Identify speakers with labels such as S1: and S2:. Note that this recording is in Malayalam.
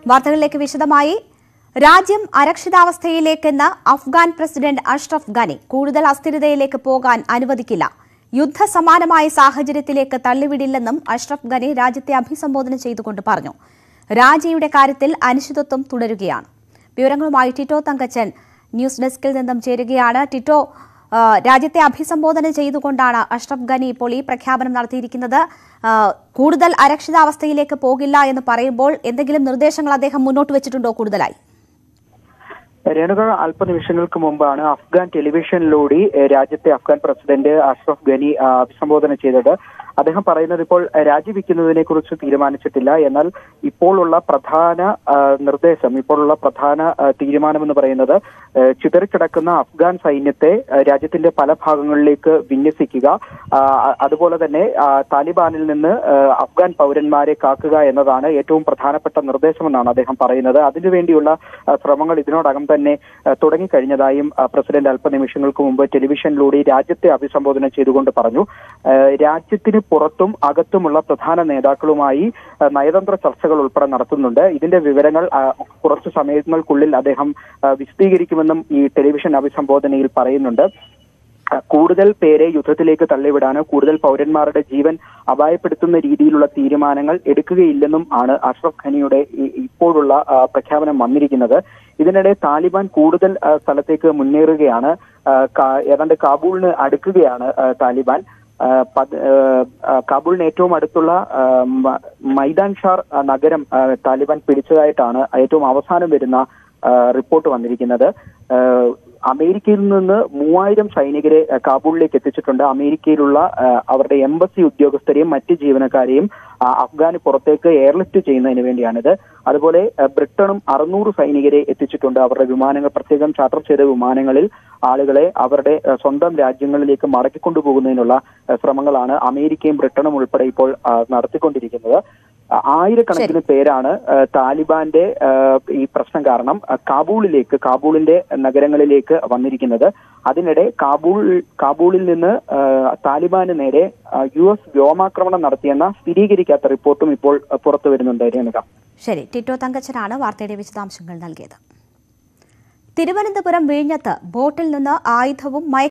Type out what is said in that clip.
S1: വാർത്തകളിലേക്ക് വിശദമായി രാജ്യം അരക്ഷിതാവസ്ഥയിലേക്കെന്ന് അഫ്ഗാൻ പ്രസിഡന്റ് അഷ്റഫ് ഗനി കൂടുതൽ അസ്ഥിരതയിലേക്ക് പോകാൻ അനുവദിക്കില്ല യുദ്ധസമാനമായ സാഹചര്യത്തിലേക്ക് തള്ളിവിടില്ലെന്നും അഷ്റഫ് ഗനി രാജ്യത്തെ അഭിസംബോധന ചെയ്തുകൊണ്ട് പറഞ്ഞു രാജിയുടെ കാര്യത്തിൽ അനിശ്ചിതത്വം തുടരുകയാണ് വിവരങ്ങളുമായി ടിറ്റോ തങ്കച്ചൻ ന്യൂസ് ഡെസ്കിൽ നിന്നും ചേരുകയാണ് ടിറ്റോ ആ, രാജ്യത്തെ അഭിസംബോധന ചെയ്തുകൊണ്ടാണ് അഷ്റഫ് ഗനി ഇപ്പോൾ ഈ പ്രഖ്യാപനം നടത്തിയിരിക്കുന്നത് ആ, കൂടുതൽ അരക്ഷിതാവസ്ഥയിലേക്ക് പോകില്ല എന്ന് പറയുമ്പോൾ എന്തെങ്കിലും നിർദ്ദേശങ്ങൾ അദ്ദേഹം മുന്നോട്ട് വെച്ചിട്ടുണ്ടോ കൂടുതലായി
S2: രേണുക അല്പനിമിഷങ്ങൾക്ക് മുമ്പാണ് അഫ്ഗാൻ ടെലിവിഷനിലൂടെ ഏഹ്, രാജ്യത്തെ അഫ്ഗാൻ പ്രസിഡന്റ് അഷ്റഫ് ഗനി ആ, അഭിസംബോധന ചെയ്തത് അദ്ദേഹം പറയുന്നത് ഇപ്പോൾ രാജിവെക്കുന്നതിനെ കുറിച്ച് തീരുമാനിച്ചിട്ടില്ല എന്നാൽ ഇപ്പോഴുള്ള പ്രധാന ആ, നിർദ്ദേശം ഇപ്പോഴുള്ള പ്രധാന ആ, തീരുമാനം എന്ന് പറയുന്നത് ഏഹ്, ചിതറിക്കിടക്കുന്ന അഫ്ഗാൻ സൈന്യത്തെ ആ, രാജ്യത്തിന്റെ പല ഭാഗങ്ങളിലേക്ക് വിന്യസിക്കുക ആ, അതുപോലെ തന്നെ ആ, താലിബാനിൽ നിന്ന് ആ, അഫ്ഗാൻ പൗരന്മാരെ കാക്കുക എന്നതാണ് ഏറ്റവും പ്രധാനപ്പെട്ട നിർദ്ദേശമെന്നാണ് അദ്ദേഹം പറയുന്നത് അതിനുവേണ്ടിയുള്ള ആ, ശ്രമങ്ങൾ ഇതിനോടകം തന്നെ ആ, തുടങ്ങിക്കഴിഞ്ഞതായും ആ, പ്രസിഡന്റ് അല്പനിമിഷങ്ങൾക്ക് മുമ്പ് ടെലിവിഷനിലൂടെ രാജ്യത്തെ അഭിസംബോധന ചെയ്തുകൊണ്ട് പറഞ്ഞു ആ, രാജ്യത്തിന് പുറത്തും അകത്തുമുള്ള പ്രധാന നേതാക്കളുമായി ആ, നയതന്ത്ര ചർച്ചകൾ ഉൾപ്പെടെ നടത്തുന്നുണ്ട് ഇതിന്റെ വിവരങ്ങൾ ആ, കുറച്ചു സമയങ്ങൾക്കുള്ളിൽ അദ്ദേഹം ആ, വിശദീകരിക്കുമെന്നും ഈ ടെലിവിഷൻ അഭിസംബോധനയിൽ പറയുന്നുണ്ട് അഹ് കൂടുതൽ പേരെ യുദ്ധത്തിലേക്ക് തള്ളിവിടാനോ കൂടുതൽ പൗരന്മാരുടെ ജീവൻ അപായപ്പെടുത്തുന്ന രീതിയിലുള്ള തീരുമാനങ്ങൾ എടുക്കുകയില്ലെന്നും ആണ് അഷ്റഫ് ഖനിയുടെ ഈ- ഇപ്പോഴുള്ള ആ, പ്രഖ്യാപനം വന്നിരിക്കുന്നത് ഇതിനിടെ താലിബാൻ കൂടുതൽ ആ, സ്ഥലത്തേക്ക് മുന്നേറുകയാണ് ആ, കാ- ഏതാണ്ട് കാബൂളിന് അടുക്കുകയാണ് ആ, താലിബാൻ ആ, പത്- ആ, ആ, കാബൂളിന് ഏറ്റവും അടുത്തുള്ള ആ, മ- മൈദാൻ ഷാർ ആ, നഗരം ആ, താലിബാൻ പിടിച്ചതായിട്ടാണ് ഏറ്റവും അവസാനം വരുന്ന ആ, റിപ്പോർട്ട് വന്നിരിക്കുന്നത് ആ, അമേരിക്കയിൽ നിന്ന് മൂവായിരം സൈനികരെ ആ, കാബൂളിലേക്ക് എത്തിച്ചിട്ടുണ്ട് അമേരിക്കയിലുള്ള ആ, അവരുടെ എംബസി ഉദ്യോഗസ്ഥരെയും മറ്റ് ജീവനക്കാരെയും ആ, അഫ്ഗാന് പുറത്തേക്ക് എയർലിഫ്റ്റ് ചെയ്യുന്നതിന് വേണ്ടിയാണിത് അതുപോലെ ആ, ബ്രിട്ടനും അറുന്നൂറ് സൈനികരെ എത്തിച്ചിട്ടുണ്ട് അവരുടെ വിമാനങ്ങൾ പ്രത്യേകം ചാർട്ടർ ചെയ്ത വിമാനങ്ങളിൽ ആളുകളെ അവരുടെ ആ, സ്വന്തം രാജ്യങ്ങളിലേക്ക് മടക്കിക്കൊണ്ടുപോകുന്നതിനുള്ള ആ, ശ്രമങ്ങളാണ് അമേരിക്കയും ബ്രിട്ടനും ഉൾപ്പെടെ ഇപ്പോൾ ആ, നടത്തിക്കൊണ്ടിരിക്കുന്നത് ആ, ആയിരക്കണക്കിന് പേരാണ് ആ, താലിബാന്റെ ആ, ഈ പ്രശ്നം കാരണം ആ, കാബൂളിലേക്ക് കാബൂളിന്റെ നഗരങ്ങളിലേക്ക് വന്നിരിക്കുന്നത് അതിനിടെ കാബൂൾ കാബൂളിൽ നിന്ന് ആ, താലിബാന് നേരെ ആ, യു എസ് വ്യോമാക്രമണം നടത്തിയെന്ന സ്ഥിരീകരിക്കാത്ത റിപ്പോർട്ടും ഇപ്പോൾ ആ, പുറത്തു വരുന്നുണ്ട് രേണുക
S1: ശരി ടിറ്റോ തങ്കച്ചനാണ് വാർത്തയുടെ വിശദാംശങ്ങൾ നൽകിയത് തിരുവനന്തപുരം വിഴിഞ്ഞത്ത് ബോട്ടിൽ നിന്ന് ആയുധവും മയ